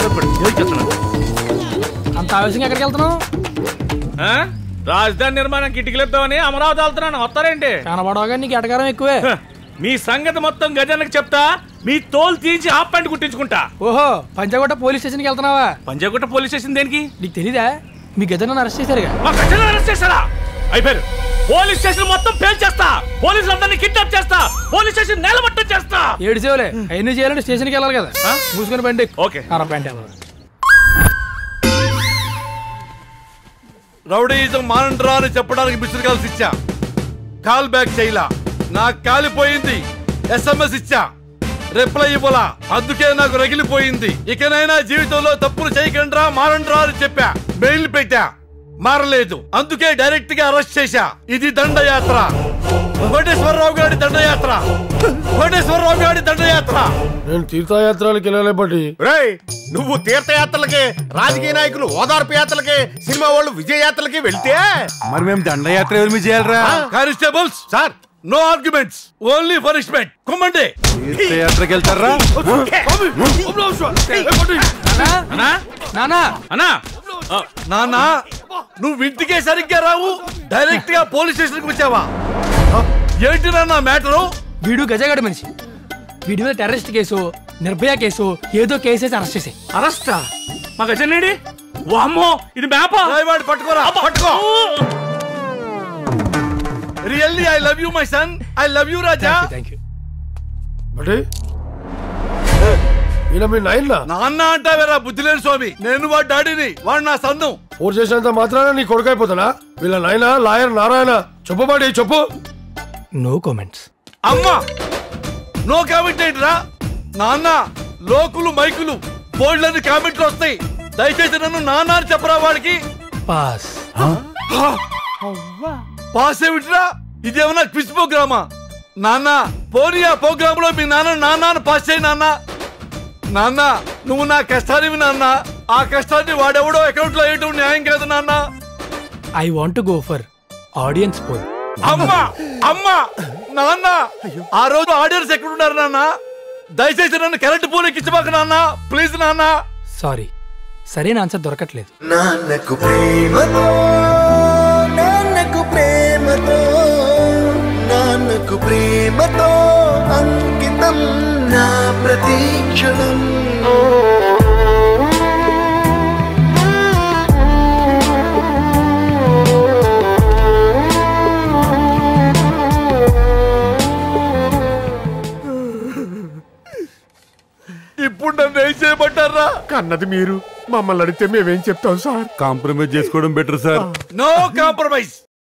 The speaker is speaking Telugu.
ఆధారపడి చేస్తున్నాను అంత ఆవేశంగా ఎక్కడికి వెళ్తున్నావు ఆ? రాజధాని నిర్మాణానికి ఇటుకలిద్దామని అమరావతి వెళ్తున్నాను వస్తారేంటి కనబడవగా నీకు ఎటకారం ఎక్కువే హ, మీ సంగతి మొత్తం గజానికి చెప్తా మీ తోలు తీసి హాఫ్ ప్యాంట్ కుట్టించుకుంటా ఓహో పంచగొట్ట పోలీస్ స్టేషన్కి వెళ్తున్నావా పంజాగుట్ట పోలీస్ స్టేషన్ దేనికి నీకు తెలీదా మీ గజన అరెస్ట్ చేశారుగా మా గజాన్ని అరెస్ట్ చేస్తారా అయిపోయారు పోలీస్ స్టేషన్ మొత్తం పేల్చేస్తా పోలీసులందరినీ కిడ్నాప్ చేస్తా పోలీస్ స్టేషన్ నేలమట్టం చేస్తా ఏడు సేవలే అయినా చేయాలంటే స్టేషన్కి వెళ్ళాలి కదా ఆ? మూసుకొని బండి ఎక్కు. ఓకే. అర ప్యాంట్ వెళ్ళాలి రౌడీయిజం మానండ్రా అని చెప్పడానికి మిస్డ్ కాల్స్ ఇచ్చా కాల్ బ్యాక్ చేయలా నాకు కాలిపోయింది ఎస్ఎంఎస్ ఇచ్చా రిప్లై ఇవ్వలా అందుకే నాకు రగిలిపోయింది ఇకనైనా జీవితంలో తప్పులు చేయకండ్రా మారండ్రా అని చెప్పా మెయిల్ పెట్టా మారలేదు అందుకే డైరెక్ట్ గా అరెస్ట్ చేశా ఇది దండయాత్ర కోటేశ్వరరావు గారి దండయాత్ర కోటేశ్వరరావు గారి దండయాత్ర నేను తీర్థయాత్రలకు వెళ్ళలే బట్టి రేయ్ నువ్వు తీర్థయాత్రలకి రాజకీయ నాయకులు ఓదార్పు యాత్రలకి సినిమా వాళ్ళు విజయయాత్రలకి వెళ్తే మరి మేము దండయాత్ర ఎవరి చేయాలరా constables sir no arguments only punishment కుమ్మండి తీర్థయాత్రకి వెళ్తారా అన్నా నానా అన్నా ఆ, నానా నువ్వు ఇంటికే సరిగ్గా రావు డైరెక్ట్ గా పోలీస్ స్టేషన్ కి వచ్చావా ఏంటి నాన్న మ్యాటరు వీడు గజగాడి మనిషి వీడి మీద టెర్రరిస్ట్ కేసు నిర్భయ కేసు ఏదో కేసు వేసి అరెస్ట్ చేసాయి అరెస్టా మా గజనేడి వామ్మో ఇది మ్యాపా వాడు పట్టుకోరా పట్టుకో really I love you my son I love you రాజా థ్యాంక్ యూ బట్టి ఈయన మీ నాయన నాన్న అంటావేరా బుద్ధి లేని స్వామి నేను వాడు డాడీని వాడు నా సన్ను ఫోర్ చేసినంత మాత్రాన నీ కొడుకైపోతానా వీళ్ళ నాయన లాయర్ నారాయణ చెప్పు బాటి చెప్పు నో కామెంట్స్ అమ్మా నో కామెంట్ ఏంటిరా నాన్న లోకులు మైకులు బోర్డులని కామెంట్లు వస్తాయి దయచేసి నన్ను నాన్న అని చెప్పరా వాడికి పాస్ పాస్ ఏమిటిరా ఇదేమన్నా క్విజ్ ప్రోగ్రామా నాన్న పోనీ ఆ ప్రోగ్రామ్ లో మీ నాన్న నాన్న అని పాస్ చేయి నాన్న నాన్న నువ్వు నా కష్టానివి నాన్న ఆ కష్టాన్ని వాడెవడో అకౌంట్ లో వేయటం న్యాయం కాదు నాన్న I want go for audience poll అమ్మా అమ్మా నాన్న ఆ రోజు ఆడియన్స్ ఎక్కడున్నారు నాన్న దయచేసి నన్ను కరెంట్ పూల్ ఎక్కించబాక నాన్న ప్లీజ్ నాన్న సారీ సరైన ఆన్సర్ దొరకట్లేదు నాన్నకు ప్రేమతో నాన్నకు ప్రేమతో నాన్నకు ప్రేమతో అంకితం నా ప్రతీక్షణం ఇప్పుడు నన్ను ఏం చేయమంటారా కన్నది మీరు మమ్మల్ని అడిగితే మేమేం చెప్తాం సార్ కాంప్రమైజ్ చేసుకోవడం బెటర్ సార్ నో కాంప్రమైజ్